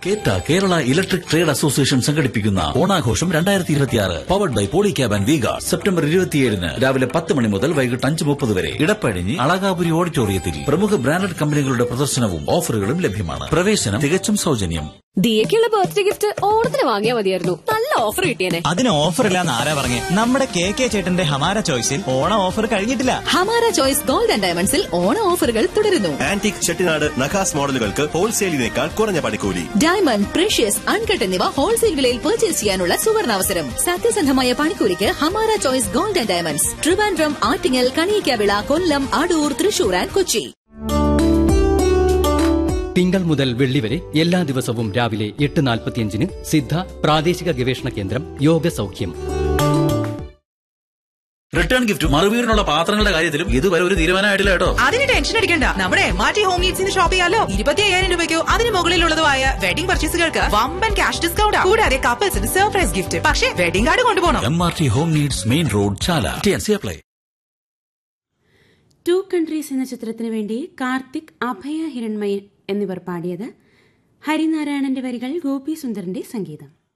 കേറ്റ Kerala electric trade association സംഘടിപ്പിക്കുന്ന ഓണാഘോഷം രണ്ടായിരത്തി ഇരുപത്തിയാറ് powered by Polycab and Veega September ഇരുപത്തിയേഴിന് രാവിലെ പത്ത് മണി മുതൽ വൈകിട്ട് അഞ്ച് മുപ്പത് വരെ ഇടപ്പഴിഞ്ഞ് അളകാപുരി ഓഡിറ്റോറിയത്തിൽ പ്രമുഖ ബ്രാൻഡഡ് കമ്പനികളുടെ പ്രദർശനവും ഓഫറുകളും ലഭ്യമാണ് പ്രവേശനം തികച്ചും സൗജന്യം ദിയക്കുള്ള ബർത്ത്ഡേ ഗിഫ്റ്റ് ഓണത്തിന് വാങ്ങിയാൽ മതിയായിരുന്നു നല്ല ഓഫർ കിട്ടിയേനെ അതിന് ഓഫർ ഇല്ലാന്ന് ആരാ പറഞ്ഞേ നമ്മുടെ കെ കെ ചേട്ടന്റെ ഹമാര ചോയ്സിൽ ഓണം ഓഫർ കഴിഞ്ഞിട്ടില്ല ഹമാര ചോയ്സ് ഗോൾഡ് ആൻഡ് ഡയമണ്ട്സിൽ ഓണ ഓഫറുകൾ തുടരുന്നു ആന്റിക് ചെട്ടിനാട് നഖാസ് മോഡലുകൾക്ക് ഹോൾസെയിലിനേക്കാൾ കുറഞ്ഞ പണിക്കൂലി ഡയമണ്ട് പ്രഷ്യസ് അൺകട്ട് എന്നിവ ഹോൾസെയിൽ വിലയിൽ പർച്ചേസ് ചെയ്യാനുള്ള സുവർണാവസരം സത്യസന്ധമായ പണിക്കൂലിക്ക് Hamara choice gold and diamonds Trivandrum Attingal Kaliyikkavila Kollam Adoor Thrissur and Kochi തിങ്കൾ മുതൽ വെള്ളി വരെ എല്ലാ ദിവസവും രാവിലെ എട്ട് നാൽപ്പത്തിയഞ്ചിന് സിദ്ധ പ്രാദേശിക ഗവേഷണ കേന്ദ്രം യോഗ സൗഖ്യം റിട്ടേൺ ഗിഫ്റ്റ് മറുവീടിനുള്ള പാത്രങ്ങളുടെ കാര്യത്തിലും ഇതുവരെ ഒരു തീരുമാനമായിട്ടില്ല കേട്ടോ അതിന് ടെൻഷൻ അടിക്കണ്ട നമ്മുടെ എം ആർ ടി ഹോം നീഡ്സിന് ഷോപ്പ് ചെയ്യാലോ ഇരുപത്തി അയ്യായിരം രൂപയ്ക്കോ അതിന് മുകളിലുള്ളതുമായ വെഡിംഗ് പർച്ചേസുകൾക്ക് വമ്പൻ ക്യാഷ് ഡിസ്കൗണ്ട് കൂടാതെ കപ്പിൾസിന് സർപ്രൈസ് ഗിഫ്റ്റ് പക്ഷേ വെഡിംഗ് കാർഡ് കൊണ്ടുപോകണം M R T home needs main road Chala T N C apply two countries എന്ന ചിത്രത്തിനു വേണ്ടി കാർത്തിക് അഭയ ഹിരൺമയൻ എന്നിവർ പാടിയത് ഹരിനാരായണന്റെ വരികൾ ഗോപി സുന്ദറിന്റെ സംഗീതം